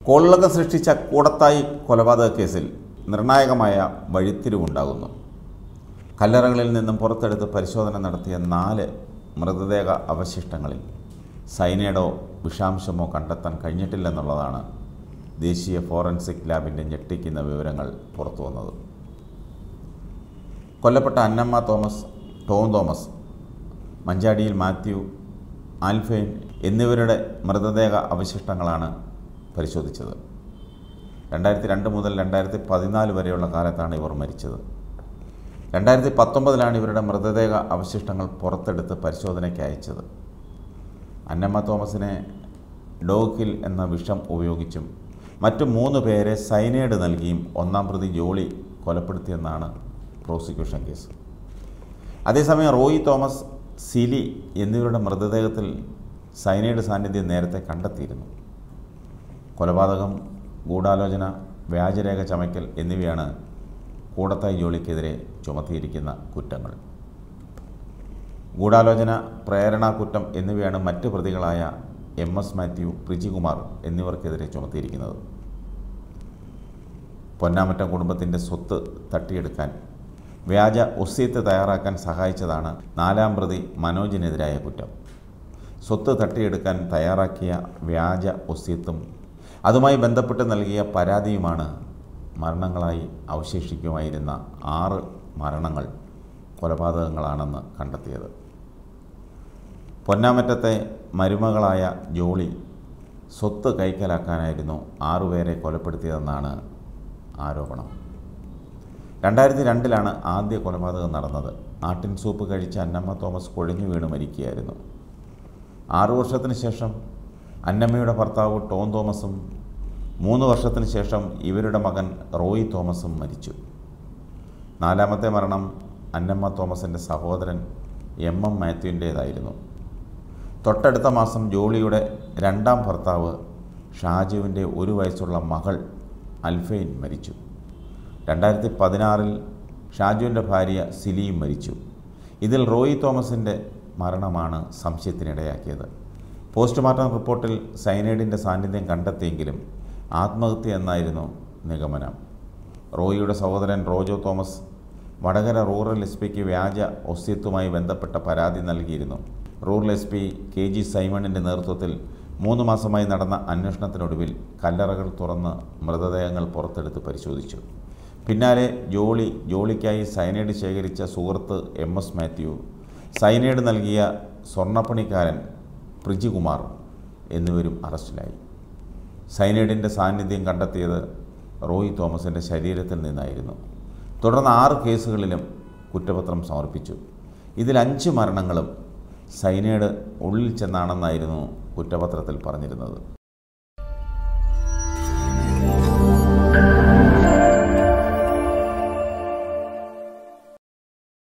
കോളിളക്കം സൃഷ്ടിച്ച കൂടത്തായി കൊലപാതക കേസിൽ നിർണായകമായ വഴിത്തിരിവുണ്ടാകുന്നു കല്ലറകളിൽ നിന്നും പുറത്തെടുത്ത് പരിശോധന നടത്തിയ നാല് മൃതദേഹ അവശിഷ്ടങ്ങളിൽ സൈനൈഡോ വിഷാംശമോ കണ്ടെത്താൻ കഴിഞ്ഞിട്ടില്ലെന്നുള്ളതാണ് ദേശീയ ഫോറൻസിക് ലാബിൻ്റെ ഞെട്ടിക്കുന്ന വിവരങ്ങൾ പുറത്തു വന്നത് കൊല്ലപ്പെട്ട Annamma Thomas Tom Thomas Manjadiyil Mathew Alphine എന്നിവരുടെ മൃതദേഹ അവശിഷ്ടങ്ങളാണ് പരിശോധിച്ചത് രണ്ടായിരത്തി രണ്ട് മുതൽ രണ്ടായിരത്തി പതിനാല് വരെയുള്ള കാലത്താണ് ഇവർ മരിച്ചത് രണ്ടായിരത്തി പത്തൊമ്പതിലാണ് ഇവരുടെ മൃതദേഹ അവശിഷ്ടങ്ങൾ പുറത്തെടുത്ത് പരിശോധനയ്ക്ക് അയച്ചത് അന്നമ്മ തോമസിനെ ഡോക്കിൽ എന്ന വിഷം ഉപയോഗിച്ചും മറ്റു മൂന്ന് പേരെ സൈനൈഡ് നൽകിയും ഒന്നാം പ്രതി ജോളി കൊലപ്പെടുത്തിയെന്നാണ് പ്രോസിക്യൂഷൻ കേസ് അതേസമയം റോയി തോമസ് സിലി എന്നിവരുടെ മൃതദേഹത്തിൽ സൈനൈഡ് സാന്നിധ്യം നേരത്തെ കണ്ടെത്തിയിരുന്നു കൊലപാതകം ഗൂഢാലോചന വ്യാജരേഖ ചമയ്ക്കൽ എന്നിവയാണ് കൂടത്തായി ജോളിക്കെതിരെ ചുമത്തിയിരിക്കുന്ന കുറ്റങ്ങൾ ഗൂഢാലോചന പ്രേരണാ കുറ്റം എന്നിവയാണ് മറ്റ് പ്രതികളായ എം എസ് മാത്യു പ്രിജികുമാർ എന്നിവർക്കെതിരെ ചുമത്തിയിരിക്കുന്നത് പൊന്നാമറ്റം കുടുംബത്തിൻ്റെ സ്വത്ത് തട്ടിയെടുക്കാൻ വ്യാജ ഒസ്യത്ത് തയ്യാറാക്കാൻ സഹായിച്ചതാണ് നാലാം പ്രതി മനോജിനെതിരായ കുറ്റം സ്വത്ത് തട്ടിയെടുക്കാൻ തയ്യാറാക്കിയ വ്യാജ ഒസ്യത്തും അതുമായി ബന്ധപ്പെട്ട് നൽകിയ പരാതിയുമാണ് മരണങ്ങളായി അവശേഷിക്കുമായിരുന്ന ആറ് മരണങ്ങൾ കൊലപാതകങ്ങളാണെന്ന് കണ്ടെത്തിയത് പൊന്നാമറ്റത്തെ മരുമകളായ ജോളി സ്വത്ത് കൈക്കലാക്കാനായിരുന്നു ആറുപേരെ കൊലപ്പെടുത്തിയതെന്നാണ് ആരോപണം രണ്ടായിരത്തി രണ്ടിലാണ് ആദ്യ കൊലപാതകം നടന്നത് ആട്ടിൻ സൂപ്പ് കഴിച്ച അന്നമ്മ തോമസ് കൊഴിഞ്ഞു വീണ് മരിക്കുകയായിരുന്നു ആറു വർഷത്തിന് ശേഷം അന്നമ്മയുടെ ഭർത്താവ് ടോം തോമസും മൂന്ന് വർഷത്തിന് ശേഷം ഇവരുടെ മകൻ റോയി തോമസും മരിച്ചു നാലാമത്തെ മരണം അന്നമ്മ തോമസിൻ്റെ സഹോദരൻ എം എം മാത്യുവിൻ്റേതായിരുന്നു തൊട്ടടുത്ത മാസം ജോളിയുടെ രണ്ടാം ഭർത്താവ് ഷാജുവിൻ്റെ ഒരു വയസ്സുള്ള മകൾ അൽഫൈൻ മരിച്ചു രണ്ടായിരത്തി പതിനാറിൽ ഷാജുവിൻ്റെ ഭാര്യ സിലിയും മരിച്ചു ഇതിൽ റോയി തോമസിൻ്റെ മരണമാണ് സംശയത്തിനിടയാക്കിയത് പോസ്റ്റ്മോർട്ടം റിപ്പോർട്ടിൽ സൈനൈഡിൻ്റെ സാന്നിധ്യം കണ്ടെത്തിയെങ്കിലും ആത്മഹത്യ എന്നായിരുന്നു നിഗമനം റോയിയുടെ സഹോദരൻ Rojo Thomas Vadakara rural S പിക്ക് വ്യാജ ഒസ്യത്വമായി ബന്ധപ്പെട്ട പരാതി നൽകിയിരുന്നു rural S P K G സൈമണിൻ്റെ നേതൃത്വത്തിൽ മൂന്ന് മാസമായി നടന്ന അന്വേഷണത്തിനൊടുവിൽ കല്ലറകൾ തുറന്ന് മൃതദേഹങ്ങൾ പുറത്തെടുത്ത് പരിശോധിച്ചു പിന്നാലെ ജോളി ജോളിക്കായി സൈനൈഡ് ശേഖരിച്ച സുഹൃത്ത് എം എസ് മാത്യു സൈനൈഡ് നൽകിയ സ്വർണ്ണപ്പണിക്കാരൻ പ്രിജികുമാർ എന്നിവരും അറസ്റ്റിലായി സൈനൈഡിൻ്റെ സാന്നിധ്യം കണ്ടെത്തിയത് റോയി തോമസിൻ്റെ ശരീരത്തിൽ നിന്നായിരുന്നു തുടർന്ന് ആറ് കേസുകളിലും കുറ്റപത്രം സമർപ്പിച്ചു ഇതിൽ അഞ്ച് മരണങ്ങളും സൈനൈഡ് ഉള്ളിൽ ചെന്നാണെന്നായിരുന്നു കുറ്റപത്രത്തിൽ പറഞ്ഞിരുന്നത്